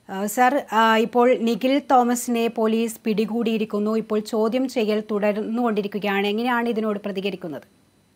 ആ, സർ ആ, ഇപ്പോൾ നിഖിൽ തോമസിനെ പോലീസ് പിടികൂടിയിരിക്കുന്നു ഇപ്പോൾ ചോദ്യം ചെയ്യൽ തുടർന്നുകൊണ്ടിരിക്കുകയാണ് എങ്ങനെയാണ് ഇതിനോട് പ്രതികരിക്കുന്നത്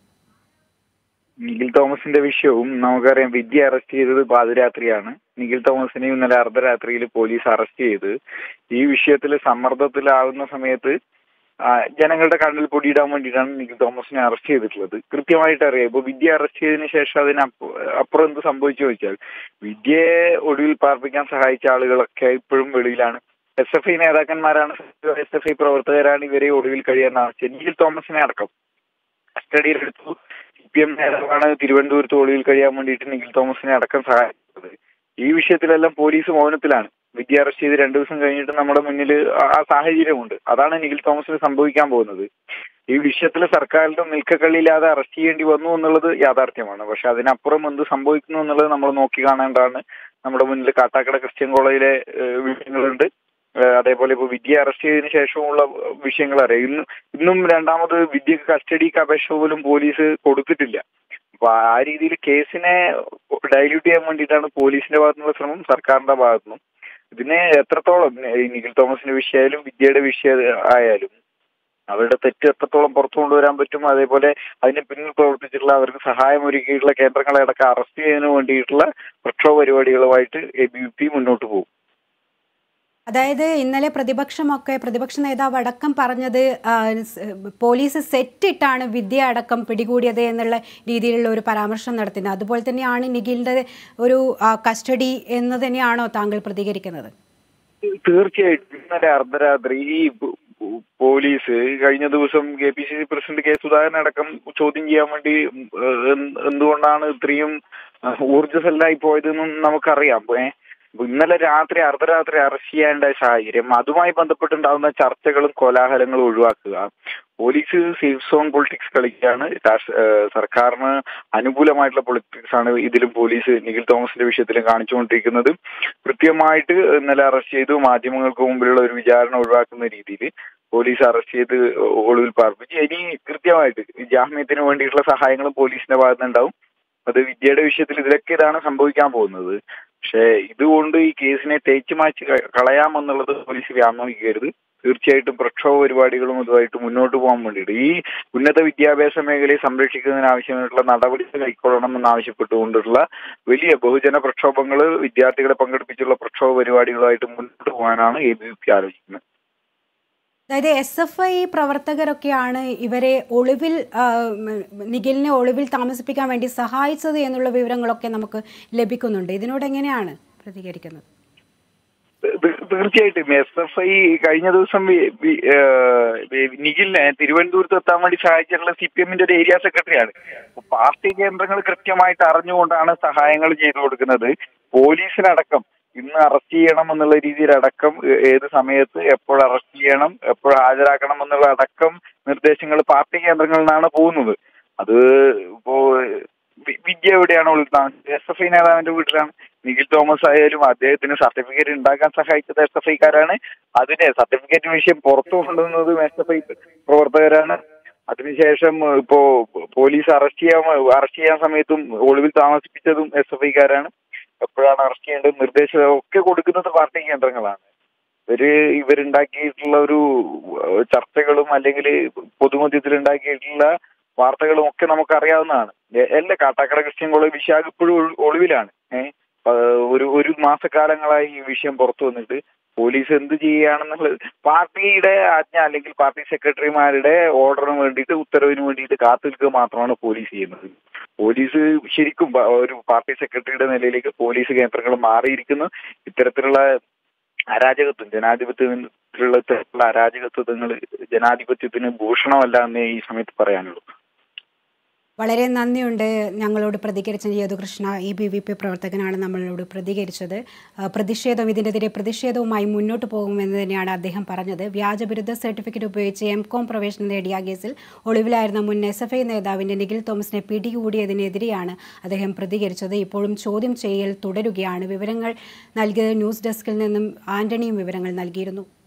നിഖിൽ തോമസിന്റെ വിഷയവും നമുക്കറിയാം വിദ്യ അറസ്റ്റ് ചെയ്തത് പാതിരാത്രിയാണ് നിഖിൽ തോമസിനെ ഇന്നലെ അർദ്ധരാത്രിയിൽ പോലീസ് അറസ്റ്റ് ചെയ്ത് ഈ വിഷയത്തിൽ സമ്മർദ്ദത്തിലാവുന്ന സമയത്ത് ആ, ജനങ്ങളുടെ കണ്ണിൽ പൊടിയിടാൻ വേണ്ടിയിട്ടാണ് നിഖിൽ തോമസിനെ അറസ്റ്റ് ചെയ്തിട്ടുള്ളത് കൃത്യമായിട്ട് അറിയാം ഇപ്പൊ വിദ്യ അറസ്റ്റ് ചെയ്തതിന് ശേഷം അതിന് അപ്പ- അപ്പുറം എന്ത് സംഭവിച്ചു ചോദിച്ചാൽ വിദ്യയെ ഒടുവിൽ പാർപ്പിക്കാൻ സഹായിച്ച ആളുകളൊക്കെ ഇപ്പോഴും വെളിയിലാണ് എസ് എഫ് ഐ നേതാക്കന്മാരാണ് എസ് എഫ് ഐ പ്രവർത്തകരാണ് ഇവരെ ഒടുവിൽ കഴിയാൻ ആവശ്യം നിഖിൽ തോമസിനെ അടക്കം കസ്റ്റഡിയിലെടുത്തു സി പി എം നേതാവാണ് തിരുവനന്തപുരത്ത് ഒളിവിൽ കഴിയാൻ വേണ്ടിയിട്ട് നിഖിൽ തോമസിനെ അടക്കം സഹായിച്ചത് ഈ വിഷയത്തിലെല്ലാം പോലീസ് മൗനത്തിലാണ് വിദ്യ അറസ്റ്റ് ചെയ്ത് രണ്ടു ദിവസം കഴിഞ്ഞിട്ട് നമ്മുടെ മുന്നിൽ ആ സാഹചര്യമുണ്ട് അതാണ് നിഖിൽ തോമസിന് സംഭവിക്കാൻ പോകുന്നത് ഈ വിഷയത്തിൽ സർക്കാരിന്റെ നിൽക്കക്കളിയില്ലാതെ അറസ്റ്റ് ചെയ്യേണ്ടി വന്നു എന്നുള്ളത് യാഥാർത്ഥ്യമാണ് പക്ഷെ അതിനപ്പുറം എന്ത് സംഭവിക്കുന്നു എന്നുള്ളത് നമ്മൾ നോക്കി കാണേണ്ടതാണ് നമ്മുടെ മുന്നിൽ കാട്ടാക്കട ക്രിസ്ത്യൻ കോളേജിലെ ഏഹ്, വിഷയങ്ങളുണ്ട് ഏഹ്, അതേപോലെ ഇപ്പൊ വിദ്യ അറസ്റ്റ് ചെയ്തതിനു ശേഷമുള്ള വിഷയങ്ങൾ അറിയാം ഇന്ന് ഇന്നും രണ്ടാമത് വിദ്യക്ക് കസ്റ്റഡിക്ക് അപേക്ഷ പോലും പോലീസ് കൊടുത്തിട്ടില്ല അപ്പൊ ആ രീതിയിൽ കേസിനെ ഡൈല്യൂട്ട് ചെയ്യാൻ വേണ്ടിയിട്ടാണ് പോലീസിന്റെ ഭാഗത്തുനിന്നുള്ള ശ്രമം സർക്കാരിന്റെ ഭാഗത്തുനിന്നും ഇതിനെ എത്രത്തോളം ഈ നിഖിൽ തോമസിന്റെ വിഷയമായാലും വിദ്യയുടെ വിഷയം ആയാലും അവരുടെ തെറ്റ് എത്രത്തോളം പുറത്തു കൊണ്ടുവരാൻ പറ്റും അതേപോലെ അതിന് പിന്നിൽ പ്രവർത്തിച്ചിട്ടുള്ള അവർക്ക് സഹായം ഒരുക്കിയിട്ടുള്ള കേന്ദ്രങ്ങളെ അടക്കം അറസ്റ്റ് ചെയ്യുന്നതിന് വേണ്ടിയിട്ടുള്ള പ്രക്ഷോഭ പരിപാടികളുമായിട്ട് എ ബി വി പി മുന്നോട്ട് പോകും അതായത് ഇന്നലെ പ്രതിപക്ഷമൊക്കെ പ്രതിപക്ഷ നേതാവ് അടക്കം പറഞ്ഞത് ആ, സ്- പോലീസ് സെറ്റിട്ടാണ് വിദ്യ അടക്കം പിടികൂടിയത് എന്നുള്ള രീതിയിലുള്ള ഒരു പരാമർശം നടത്തുന്നത് അതുപോലെ തന്നെയാണ് നിഖിലിന്റെ ഒരു ആ, കസ്റ്റഡി എന്ന് തന്നെയാണോ താങ്കൾ പ്രതികരിക്കുന്നത് തീർച്ചയായിട്ടും ഇന്നലെ അർദ്ധരാത്രി ഈ പോ- പോ- പോലീസ് കഴിഞ്ഞ ദിവസം K P C C president K Sudhakaran അടക്കം ചോദ്യം ചെയ്യാൻ വേണ്ടി ഏഹ്, എന്ത് എന്തുകൊണ്ടാണ് ഇത്രയും ഏഹ്, ഊർജ്ജസ്വലനായി പോയതെന്നും നമുക്കറിയാം ഏഹ് അപ്പൊ ഇന്നലെ രാത്രി അർദ്ധരാത്രി അറസ്റ്റ് ചെയ്യേണ്ട സാഹചര്യം അതുമായി ബന്ധപ്പെട്ടുണ്ടാകുന്ന ചർച്ചകളും കോലാഹലങ്ങളും ഒഴിവാക്കുക പോലീസ് സേഫ് സോൺ പൊളിറ്റിക്സ് കളിക്കുകയാണ് രാഷ്ട്ര- ഏഹ് സർക്കാരിന് അനുകൂലമായിട്ടുള്ള പൊളിറ്റിക്സ് ആണ് ഇതിലും പോലീസ് നിഖിൽ തോമസിന്റെ വിഷയത്തിലും കാണിച്ചുകൊണ്ടിരിക്കുന്നത് കൃത്യമായിട്ട് ഇന്നലെ അറസ്റ്റ് ചെയ്തു മാധ്യമങ്ങൾക്ക് മുമ്പിലുള്ള ഒരു വിചാരണ ഒഴിവാക്കുന്ന രീതിയിൽ പോലീസ് അറസ്റ്റ് ചെയ്ത് ഒളിവിൽ പാർപ്പിച്ചു ഇനി കൃത്യമായിട്ട് ജാമ്യത്തിന് വേണ്ടിയിട്ടുള്ള സഹായങ്ങളും പോലീസിന്റെ ഭാഗത്തുനിന്നുണ്ടാവും അത് വിദ്യയുടെ വിഷയത്തിൽ ഇതിലൊക്കെ ഇതാണ് സംഭവിക്കാൻ പോകുന്നത് പക്ഷേ ഇതുകൊണ്ട് ഈ കേസിനെ തേച്ചു മാച്ച് ക- കളയാമെന്നുള്ളത് പോലീസ് വ്യാമോഹിക്കരുത് തീർച്ചയായിട്ടും പ്രക്ഷോഭ പരിപാടികളും ഇതുമായിട്ട് മുന്നോട്ട് പോകാൻ വേണ്ടിയിട്ട് ഈ ഉന്നത വിദ്യാഭ്യാസ മേഖലയെ സംരക്ഷിക്കുന്നതിന് ആവശ്യമായിട്ടുള്ള നടപടികൾ കൈക്കൊള്ളണം എന്നാവശ്യപ്പെട്ടുകൊണ്ടുള്ള വലിയ ബഹുജന പ്രക്ഷോഭങ്ങൾ വിദ്യാർത്ഥികളെ പങ്കെടുപ്പിച്ചുള്ള പ്രക്ഷോഭ പരിപാടികളുമായിട്ട് മുന്നോട്ട് പോകാനാണ് എ ബി വി പി ആലോചിക്കുന്നത് അതായത് എസ് എഫ് ഐ പ്രവർത്തകരൊക്കെയാണ് ഇവരെ ഒളിവിൽ ആ, ഉം, നിഖിലിനെ ഒളിവിൽ താമസിപ്പിക്കാൻ വേണ്ടി സഹായിച്ചത് എന്നുള്ള വിവരങ്ങളൊക്കെ നമുക്ക് ലഭിക്കുന്നുണ്ട് ഇതിനോട് എങ്ങനെയാണ് പ്രതികരിക്കുന്നത് തീ- തീർച്ചയായിട്ടും എസ് എഫ് ഐ കഴിഞ്ഞ ദിവസം വി- വി- ഏഹ് വി- നിഖിലിനെ തിരുവനന്തപുരത്ത് എത്താൻ വേണ്ടി സഹായിച്ചിട്ടുള്ള സി പി എമ്മിന്റെ ഒരു ഏരിയ സെക്രട്ടറിയാണ് അപ്പൊ പാർട്ടി കേന്ദ്രങ്ങൾ കൃത്യമായിട്ട് അറിഞ്ഞുകൊണ്ടാണ് സഹായങ്ങൾ ചെയ്തു കൊടുക്കുന്നത് പോലീസിനടക്കം ഇന്ന് അറസ്റ്റ് ചെയ്യണം എന്നുള്ള രീതിയിൽ അടക്കം ഏ- ഏത് സമയത്ത് എപ്പോൾ അറസ്റ്റ് ചെയ്യണം എപ്പോൾ ഹാജരാക്കണം എന്നുള്ള അടക്കം നിർദ്ദേശങ്ങൾ പാർട്ടി കേന്ദ്രങ്ങളിൽ നിന്നാണ് പോകുന്നത് അത് ഇപ്പോ വി- വിദ്യ എവിടെയാണ് ഉള്ളത് എസ് എഫ് ഐ നേതാവിന്റെ വീട്ടിലാണ് നിഖിൽ തോമസ് ആയാലും അദ്ദേഹത്തിന് സർട്ടിഫിക്കറ്റ് ഉണ്ടാക്കാൻ സഹായിച്ചത് എസ് എഫ് ഐക്കാരാണ് അതിന്റെ സർട്ടിഫിക്കറ്റ് വിഷയം പുറത്തു കൊണ്ടുവന്നതും എസ് എഫ് ഐ പ്രവർത്തകരാണ് അതിനുശേഷം ഇപ്പോ പോലീസ് അറസ്റ്റ് ചെയ്യാൻ അറസ്റ്റ് ചെയ്യാൻ സമയത്തും ഒളിവിൽ താമസിപ്പിച്ചതും എസ് എഫ് ഐക്കാരാണ് എപ്പോഴാണ് അറസ്റ്റ് ചെയ്യേണ്ടത് നിർദ്ദേശം ഒക്കെ കൊടുക്കുന്നത് പാർട്ടി കേന്ദ്രങ്ങളാണ് ഇവര് ഇവരുണ്ടാക്കിയിട്ടുള്ള ഒരു ഏഹ്, ചർച്ചകളും അല്ലെങ്കിൽ പൊതുമധ്യത്തിൽ ഉണ്ടാക്കിയിട്ടുള്ള വാർത്തകളും ഒക്കെ നമുക്ക് അറിയാവുന്നതാണ് എ- എല്ലാ കാട്ടാക്കട ക്രിസ്ത്യൻ കോളേജ് വിശാഖ് ഇപ്പോഴും ഒളി- ഒളിവിലാണ് ഏഹ് ഒരു ഒരു മാസക്കാലങ്ങളായി ഈ വിഷയം പുറത്തു വന്നിട്ട് പോലീസ് എന്ത് ചെയ്യുകയാണെന്നുള്ളത് പാർട്ടിയുടെ ആജ്ഞ അല്ലെങ്കിൽ പാർട്ടി സെക്രട്ടറിമാരുടെ ഓർഡറിന് വേണ്ടിയിട്ട് ഉത്തരവിന് വേണ്ടിയിട്ട് കാത്തു നിൽക്കുക മാത്രമാണ് പോലീസ് ചെയ്യുന്നത് പോലീസ് ശരിക്കും പ- ഒരു പാർട്ടി സെക്രട്ടറിയുടെ നിലയിലേക്ക് പോലീസ് കേന്ദ്രങ്ങൾ മാറിയിരിക്കുന്നു ഇത്തരത്തിലുള്ള അരാജകത്വം ജനാധിപത്യത്തിലുള്ള ഇത്തരത്തിലുള്ള അരാജകത്വങ്ങൾ ജനാധിപത്യത്തിന് ഭൂഷണമല്ല എന്നേ ഈ സമയത്ത് പറയാനുള്ളൂ വളരെ നന്ദിയുണ്ട് ഞങ്ങളോട് പ്രതികരിച്ച Yadukrishna A B V P പ്രവർത്തകനാണ് നമ്മളോട് പ്രതികരിച്ചത് ആ, പ്രതിഷേധം ഇതിനെതിരെ പ്രതിഷേധവുമായി മുന്നോട്ട് പോകുമെന്ന് തന്നെയാണ് അദ്ദേഹം പറഞ്ഞത് വ്യാജബിരുദ സർട്ടിഫിക്കറ്റ് ഉപയോഗിച്ച് എം കോം പ്രവേശനം നേടിയ കേസിൽ ഒളിവിലായിരുന്ന മുൻ എസ് എഫ് ഐ നേതാവിന്റെ നിഖിൽ തോമസിനെ പിടികൂടിയതിനെതിരെയാണ് അദ്ദേഹം പ്രതികരിച്ചത് ഇപ്പോഴും ചോദ്യം ചെയ്യൽ തുടരുകയാണ് വിവരങ്ങൾ നൽകിയത് ന്യൂസ് ഡെസ്കിൽ നിന്നും ആന്റണിയും വിവരങ്ങൾ നൽകിയിരുന്നു